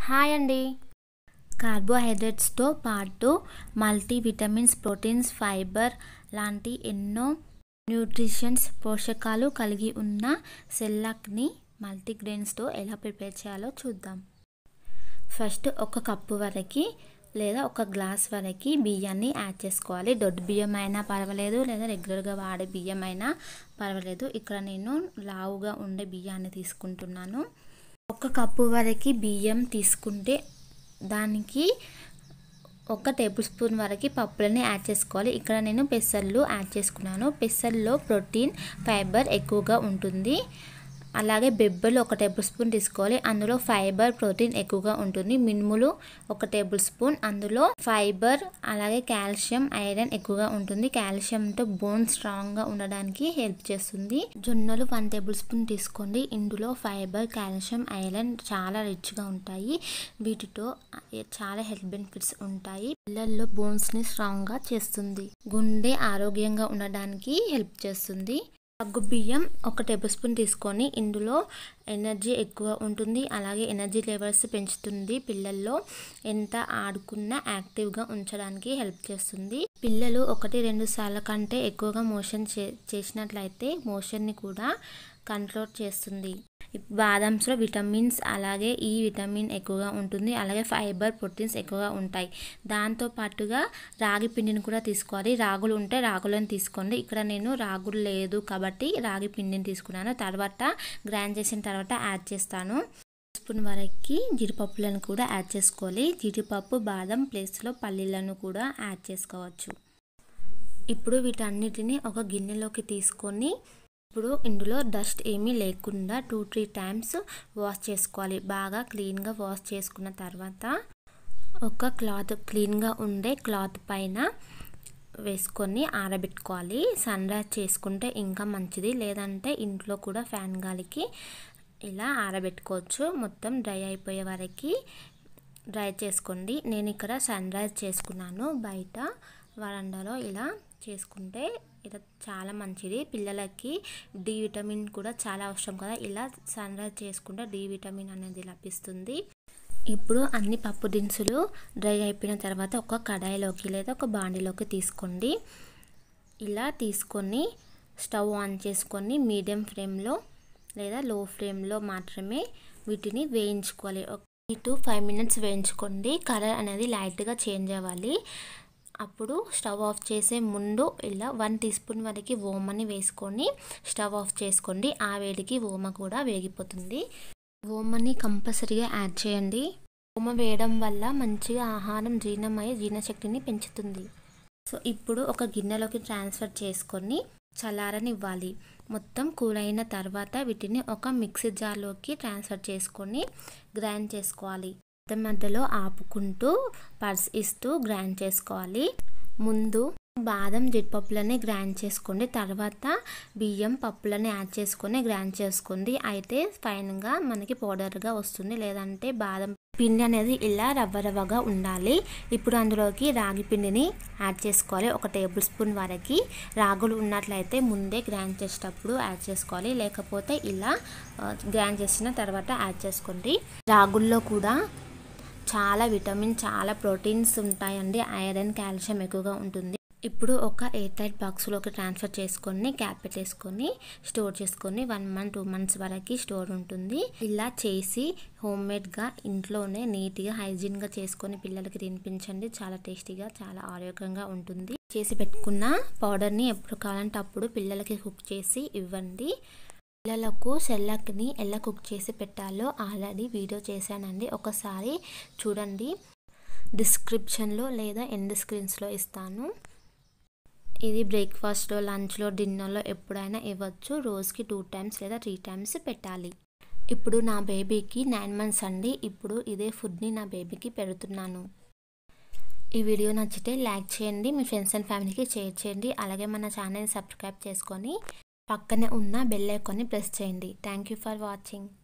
hi అండి కార్బోహైడ్రేట్స్తో పాటు multivitamins proteins fibre లాంటి ఎన్నో న్యూట్రిషన్స్ పోషకాలు కలిగి ఉన్న సెల్లాక్ని మల్టీగ్రెయిన్స్తో ఎలా ప్రిపేర్ చేయాలో చూద్దాం ఫస్ట్ ఒక కప్పు వరకు లేదా ఒక గ్లాస్ వరకు బియ్యాన్ని యాడ్ చేసుకోవాలి దొడ్డు బియ్యం అయినా పర్వాలేదు లేదా రెగ్యులర్గా వాడే బియ్యం అయినా పర్వాలేదు ఇక్కడ నేను లావుగా ఉండే బియ్యాన్ని తీసుకుంటున్నాను ఒక కప్పు వరకు బియ్యం తీసుకుంటే దానికి ఒక టేబుల్ స్పూన్ వరకు పప్పులని యాడ్ చేసుకోవాలి ఇక్కడ నేను పెసర్లు యాడ్ చేసుకున్నాను పెసర్లో ప్రోటీన్ ఫైబర్ ఎక్కువగా ఉంటుంది అలాగే బెబ్బలు ఒక టేబుల్ స్పూన్ తీసుకోవాలి అందులో ఫైబర్ ప్రోటీన్ ఎక్కువగా ఉంటుంది మినుములు ఒక టేబుల్ స్పూన్ అందులో ఫైబర్ అలాగే కాల్షియం ఐరన్ ఎక్కువగా ఉంటుంది కాల్షియంతో బోన్ స్ట్రాంగ్గా ఉండడానికి హెల్ప్ చేస్తుంది జొన్నలు వన్ టేబుల్ స్పూన్ తీసుకోండి ఇందులో ఫైబర్ కాల్షియం ఐరన్ చాలా రిచ్గా ఉంటాయి వీటితో చాలా హెల్త్ బెనిఫిట్స్ ఉంటాయి పిల్లల్లో బోన్స్ని స్ట్రాంగ్గా చేస్తుంది గుండె ఆరోగ్యంగా ఉండడానికి హెల్ప్ చేస్తుంది సగ్గు బియ్యం ఒక టేబుల్ స్పూన్ తీసుకొని ఇందులో ఎనర్జీ ఎక్కువ ఉంటుంది అలాగే ఎనర్జీ లెవెల్స్ పెంచుతుంది పిల్లల్లో ఎంత ఆడుకున్నా యాక్టివ్గా ఉంచడానికి హెల్ప్ చేస్తుంది పిల్లలు ఒకటి రెండు సార్ల కంటే ఎక్కువగా మోషన్ చే చేసినట్లయితే మోషన్ని కూడా కంట్రోల్ చేస్తుంది బాదామ్స్లో విటమిన్స్ అలాగే ఈ విటమిన్ ఎక్కువగా ఉంటుంది అలాగే ఫైబర్ ప్రోటీన్స్ ఎక్కువగా ఉంటాయి దాంతో పాటుగా రాగి పిండిని కూడా తీసుకోవాలి రాగులు ఉంటే రాగులను తీసుకోండి ఇక్కడ నేను రాగులు లేదు కాబట్టి రాగి పిండిని తీసుకున్నాను తర్వాత గ్రైండ్ చేసిన తర్వాత యాడ్ చేస్తాను స్పూన్ వరకు జీడిపప్పులను కూడా యాడ్ చేసుకోవాలి జీడిపప్పు బాదం ప్లేస్లో పల్లీలను కూడా యాడ్ చేసుకోవచ్చు ఇప్పుడు వీటన్నిటిని ఒక గిన్నెలోకి తీసుకొని ఇప్పుడు ఇందులో డస్ట్ ఏమీ లేకుండా టూ త్రీ టైమ్స్ వాష్ చేసుకోవాలి బాగా క్లీన్గా వాష్ చేసుకున్న తర్వాత ఒక క్లాత్ క్లీన్గా ఉండే క్లాత్ పైన వేసుకొని ఆరబెట్టుకోవాలి సన్ రైజ్ చేసుకుంటే ఇంకా మంచిది లేదంటే ఇంట్లో కూడా ఫ్యాన్ గాలికి ఇలా ఆరబెట్టుకోవచ్చు మొత్తం డ్రై అయిపోయే వరకు డ్రై చేసుకోండి నేను ఇక్కడ సన్ రైజ్ చేసుకున్నాను బయట వరండాలో ఇలా చేసుకుంటే ఇలా చాలా మంచిది పిల్లలకి డి విటమిన్ కూడా చాలా అవసరం కదా ఇలా సన్ రైజ్ చేసుకుంటే డి విటమిన్ అనేది లభిస్తుంది ఇప్పుడు అన్ని పప్పు దినుసులు డ్రై అయిపోయిన తర్వాత ఒక కడాయిలోకి లేదా ఒక బాండిలోకి తీసుకోండి ఇలా తీసుకొని స్టవ్ ఆన్ చేసుకొని మీడియం ఫ్లేమ్లో లేదా లో ఫ్లేమ్లో మాత్రమే వీటిని వేయించుకోవాలి త్రీ టు ఫైవ్ మినిట్స్ వేయించుకోండి కలర్ అనేది లైట్గా చేంజ్ అవ్వాలి అప్పుడు స్టవ్ ఆఫ్ చేసే ముందు ఇలా వన్ టీ స్పూన్ వరకు ఓమని వేసుకొని స్టవ్ ఆఫ్ చేసుకోండి ఆ వేడికి ఓమ కూడా వేగిపోతుంది ఓమని కంపల్సరీగా యాడ్ చేయండి ఓమ వేయడం వల్ల మంచిగా ఆహారం జీర్ణమై జీర్ణశక్తిని పెంచుతుంది సో ఇప్పుడు ఒక గిన్నెలోకి ట్రాన్స్ఫర్ చేసుకొని చల్లారనివ్వాలి మొత్తం కూల్ అయిన తర్వాత వీటిని ఒక మిక్సీ జార్లోకి ట్రాన్స్ఫర్ చేసుకొని గ్రైండ్ చేసుకోవాలి మధ్య మధ్యలో ఆపుకుంటూ పర్స్ ఇస్తూ గ్రైండ్ చేసుకోవాలి ముందు బాదం జీడిపప్పులని గ్రైండ్ చేసుకోండి తర్వాత బియ్యం పప్పులని యాడ్ చేసుకొని గ్రైండ్ చేసుకోండి అయితే ఫైన్గా మనకి పౌడర్గా వస్తుంది లేదంటే బాదం పిండి అనేది ఇలా రవ్వ రవ్వగా ఉండాలి ఇప్పుడు అందులోకి రాగి పిండిని యాడ్ చేసుకోవాలి ఒక టేబుల్ స్పూన్ వరకు రాగులు ఉన్నట్లయితే ముందే గ్రైండ్ చేసేటప్పుడు యాడ్ చేసుకోవాలి లేకపోతే ఇలా గ్రైండ్ చేసిన తర్వాత యాడ్ చేసుకోండి రాగుల్లో కూడా చాలా విటమిన్ చాలా ప్రోటీన్స్ ఉంటాయండి ఐరన్ కాల్షియం ఎక్కువగా ఉంటుంది ఇప్పుడు ఒక ఎయిర్ టైట్ బాక్స్లోకి ట్రాన్స్ఫర్ చేసుకొని క్యాప్ పెట్టేసుకొని స్టోర్ చేసుకొని వన్ మంత్ టూ మంత్స్ వరకు స్టోర్ ఉంటుంది ఇలా చేసి హోమ్ మేడ్గా ఇంట్లోనే నీట్గా హైజీన్గా చేసుకొని పిల్లలకి తినిపించండి చాలా టేస్టీగా చాలా ఆరోగ్యంగా ఉంటుంది చేసి పెట్టుకున్న పౌడర్ని ఎప్పుడు కావాలంటే అప్పుడు పిల్లలకి కుక్ చేసి ఇవ్వండి పిల్లలకు సెల్లక్ని ఎలా కుక్ చేసి పెట్టాలో ఆల్రెడీ వీడియో చేశానండి ఒకసారి చూడండి డిస్క్రిప్షన్లో లేదా ఎండ్ స్క్రీన్స్లో ఇస్తాను ఇది బ్రేక్ఫాస్ట్లో లంచ్లో డిన్నర్లో ఎప్పుడైనా ఇవ్వచ్చు రోజుకి టూ టైమ్స్ లేదా త్రీ టైమ్స్ పెట్టాలి ఇప్పుడు నా బేబీకి నైన్ మంత్స్ అండి ఇప్పుడు ఇదే ఫుడ్ని నా బేబీకి పెడుతున్నాను ఈ వీడియో నచ్చితే లైక్ చేయండి మీ ఫ్రెండ్స్ అండ్ ఫ్యామిలీకి షేర్ చేయండి అలాగే మన ఛానల్ని సబ్స్క్రైబ్ చేసుకొని పక్కనే ఉన్న బెల్ ఐకాన్ని ప్రెస్ చేయండి థ్యాంక్ యూ ఫర్ వాచింగ్